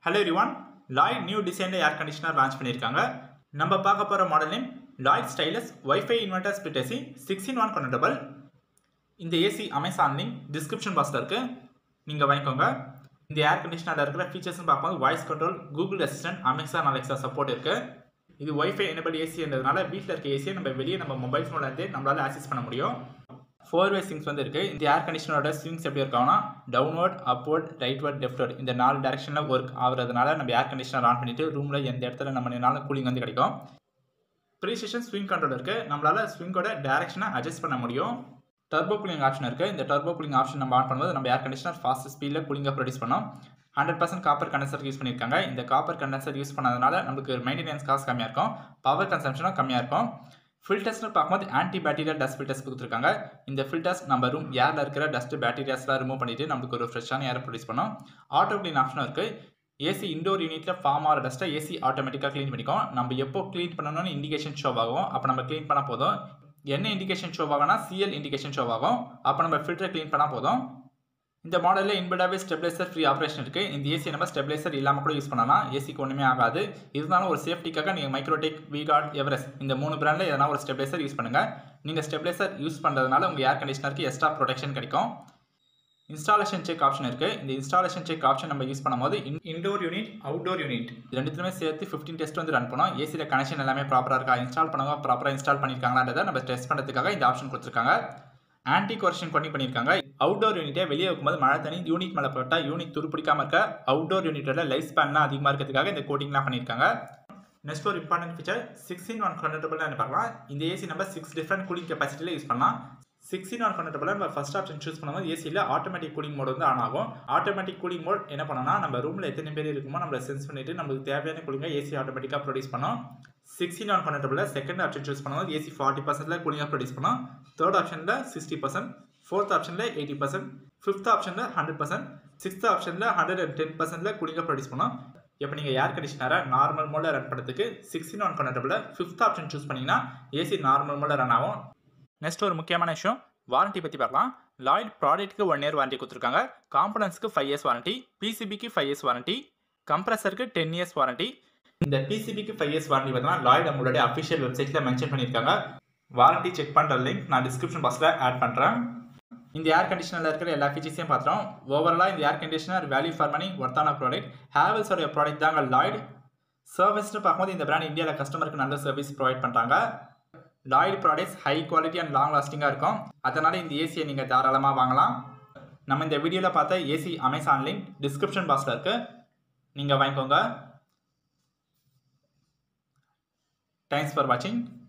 hello everyone Lloyd new டிசைனில் air conditioner launch பண்ணியிருக்காங்க நம்ம பார்க்க போகிற model name Lloyd stylus wifi inverter split AC six in one convertible இந்த AC Amazon link description பாக்ஸில் இருக்குது நீங்கள் வாங்கிக்கோங்க இந்த ஏர் கண்டிஷனரில் இருக்கிற ஃபீச்சர்ஸ்னு பார்க்கும்போது voice control Google assistant Amazon Alexa support இருக்குது இது ஒய்ஃபை எனபிள் ஏசின்றதுனால வீட்டில் இருக்க ஏசியை நம்ம வெளியே நம்ம மொபைல் ஃபோன்லேருந்தே நம்மளால் ஆக்சஸ் பண்ண முடியும் ஃபோர் வே ஸ்விங்ஸ் வந்து இருக்குது இந்த ஏர் கண்டிஷனரோட ஸ்விங்ஸ் எப்படி இருக்காங்கன்னா டவுன்வர்ட் அப்வர்ட் ரைட்வர்ட் லெஃப்ட்வர்ட் இந்த நாலு டேரக்ஷனில் ஒர்க் ஆகுறதுனால நம்ம ஏர் கண்டிஷனர் ஆன் பண்ணிவிட்டு ரூமில் எந்த இடத்துல நம்ம நின்னாலும் கூலிங் வந்து கிடைக்கும் ப்ரீசேஷன் ஸ்விங் கண்ட்ரோல் இருக்குது நம்மளால் ஸ்விங்கோட டேரக்ஷனை அட்ஜஸ்ட் பண்ண முடியும் டர்போ கூலிங் ஆப்ஷன் இருக்குது இந்த டர்போ கூலிங் ஆப்ஷன் நம்ம ஆன் பண்ணும்போது நம்ம ஏர் கண்டிஷனர் ஃபாஸ்ட் ஸ்பீடில் கூலிங்காக ப்ரொடியூஸ் பண்ணோம் hundred percent copper condenser use பண்ணியிருக்காங்க இந்த காப்பர் கண்டென்சர் யூஸ் பண்ணதுனால நமக்கு மெயின்டெனன்ஸ் காசு கம்மியாக இருக்கும் பவர் கன்சம்ஷனும் கம்மியாக இருக்கும் ஃபில்டர்ஸ்னு பார்க்கும்போது ஆன்டி பேக்டீரியல் டஸ்ட் ஃபில்டர்ஸ் கொடுத்துருக்காங்க இந்த ஃபில்டர்ஸ் நம்ம ரூம் ஏரில் இருக்கிற டஸ்ட் பேக்டீரியாஸ்லாம் ரிமூவ் பண்ணிட்டு நமக்கு ஒரு ஃப்ரெஷ்ஷான ஏர் ப்ரொடியூஸ் பண்ணோம் ஆட்டோ க்ளீன் ஆப்ஷனும் இருக்குது ஏசி இண்டோர் யூனிட்டில் ஃபார்ம் ஆகிற டஸ்ட்டை ஏசி ஆட்டோமேட்டிக்காக க்ளீன் பண்ணிக்கும் நம்ம எப்போ க்ளீன் பண்ணணும்னு இண்டிகேஷன் ஷோ ஆகும் அப்போ நம்ம க்ளீன் பண்ணால் போதும் என்ன இண்டிகேஷன் ஷோ ஆகும்னா சிஎல் இண்டிகேஷன் ஷோ ஆகும் அப்போ நம்ம ஃபில்டர் க்ளீன் பண்ணால் போதும் இந்த மாடலில் இன்பில்டாகவே ஸ்டெபிலைசர் ஃப்ரீ ஆப்ரேஷன் இருக்குது இந்த ஏசி நம்ம ஸ்டெபிலைசர் இல்லாமல் கூட யூஸ் பண்ணலாம் ஏசிக்கு ஒன்றுமே ஆகாது இருந்தாலும் ஒரு சேஃப்டிக்காக நீங்கள் மைக்ரோடெக் விகார்ட் எவரெஸ்ட் இந்த மூணு பிராண்டில் எதனா ஒரு ஸ்டெபிலைசர் யூஸ் பண்ணுங்கள் நீங்கள் ஸ்டெபிலைசர் யூஸ் பண்ணுறதுனால உங்கள் ஏர் கண்டிஷனருக்கு எக்ஸ்ட்ரா ப்ரொடெக்ஷன் கிடைக்கும் இன்ஸ்டாலேஷன் செக் ஆப்ஷன் இருக்குது இந்த இன்ஸ்டாலேஷன் செக் ஆப்ஷன் நம்ம யூஸ் பண்ணும்போது இன்டோர் யூனிட் அவுட்டோர் யூனிட் இது ரெண்டுத்துமே சேர்த்து ஃபிஃப்டின் டெஸ்ட் வந்து ரன் பண்ணோம் ஏசியில் கனெக்ஷன் எல்லாமே ப்ராப்பராக இருக்கா இன்ஸ்டால் பண்ணவங்க ப்ராப்பராக இன்ஸ்டால் பண்ணியிருக்காங்களான்றதை நம்ம டெஸ்ட் பண்ணுறதுக்காக இந்த ஆப்ஷன் கொடுத்துருக்காங்க ஆன்டி கொரஷன் பண்ணி பண்ணியிருக்காங்க அவுட்டோர் யூனிட்டை வெளியே வைக்கும்போது மழை தண்ணி யூனிட் மேலே போட்டால் யூனிட் துருப்பிடிக்காம இருக்க அவுட்டோர் யூனிட்டோட லைஃப் ஸ்பேன்லாம் அதிகமாக இருக்கிறதுக்காக இந்த கோட்டிங்லாம் பண்ணியிருக்காங்க நெக்ஸ்ட் ஒரு important feature six in one convertible பார்க்கலாம் இந்த ஏசி நம்ம சிக்ஸ் டிஃப்ரெண்ட் கூலிங் கெப்பாசிட்டியில் யூஸ் பண்ணலாம் சிக்ஸ்டின் ஒன் கன்வெர்டபுள் நம்ம ஃபஸ்ட் ஆப்ஷன் சூஸ் பண்ணும்போது ஏசியில் ஆட்டோமேட்டிக் கூலிங் மோட் வந்து ஆன் ஆகும் ஆட்டோமேட்டிக் கூலிங் மோட் என்ன பண்ணோம்னா நம்ம ரூமில் எத்தனை பேர் இருக்குமோ நம்மளை சென்ஸ் பண்ணிட்டு நம்மளுக்கு தேவையான கூலிங்கை ஏசி ஆட்டோமேட்டிக்காக ப்ரொடியூஸ் பண்ணோம் six in one convertible second option choose பண்ணும்போது ஏசி ஃபார்ட்டி பர்சன்ட்ல கூலிங்காக ப்ரொடியூஸ் பண்ணோம் தேர்ட் ஆப்ஷனில் சிக்ஸ்டி பர்சன்ட் ஃபோர்த் ஆப்ஷனில் எயிட்டி பர்சன்ட் ஃபிஃப்த் ஆப்ஷனில் ஹண்ட்ரட் பர்சன்ட் சிக்ஸ்த் ஆப்ஷனில் ஹண்ட்ரட் அண்ட் டென் பர்சன்ட்ல கூலிங்காக ப்ரொடியூஸ் பண்ணோம் இப்போ நீங்கள் ஏர் கண்டிஷனரை நார்மல் மோடில் ரன் பண்ணுறதுக்கு six in one convertible fifth option choose பண்ணிங்கன்னா ஏசி நார்மல் மோடில் ரன் ஆகும் நெக்ஸ்ட் ஒரு முக்கியமான விஷயம் வாரண்ட்டி பற்றி பார்க்கலாம் லாய்ட் ப்ராடக்ட்டுக்கு ஒன் இயர் வாரண்ட்டி கொடுத்துருக்காங்க காம்பனன்ஸ்க்கு ஃபைவ் இயர்ஸ் வாரண்ட்டி பிசிபிக்கு ஃபைவ் இயர்ஸ் வாரண்ட்டி கம்ப்ரஸருக்கு டென் இயர்ஸ் வாரண்ட்டி இந்த பிசிபிக்கு ஃபைவ் இயர்ஸ் வாரண்ட்டி பார்த்தீங்கன்னா லாய்ட் நம்மளுடைய அஃபிஷியல் வெப்சைட்டில் மென்ஷன் பண்ணியிருக்காங்க வாரண்ட்டி செக் பண்ணுற லிங்க் நான் டிஸ்கிரிப்ஷன் பாக்ஸில் ஆட் பண்ணுறேன் இந்த ஏர் கண்டிஷனரில் இருக்கிற எல்லா ஃபீச்சர்ஸையும் பார்த்துறோம் ஓவராலாக இந்த air conditioner value for money ஒர்த்தான ப்ராடக்ட் ஹேவல்ஸோடைய ப்ராடக்ட் தாங்க லாய்டு சர்வீஸ்னு பார்க்கும்போது இந்த பிராண்ட் இந்தியாவில் கஸ்டமருக்கு நல்ல சர்வீஸ் ப்ரொவைட் பண்ணுறாங்க Lloyd products high quality and long லாஸ்டிங்காக இருக்கும் அதனால் இந்த ஏசியை நீங்கள் தாராளமாக வாங்கலாம் நம்ம இந்த வீடியோவில் பார்த்த ஏசி அமேசான் லிங்க் டிஸ்கிரிப்ஷன் பாக்ஸில் இருக்குது நீங்கள் வாங்கிக்கோங்க தேங்க்ஸ் ஃபார் வாட்சிங்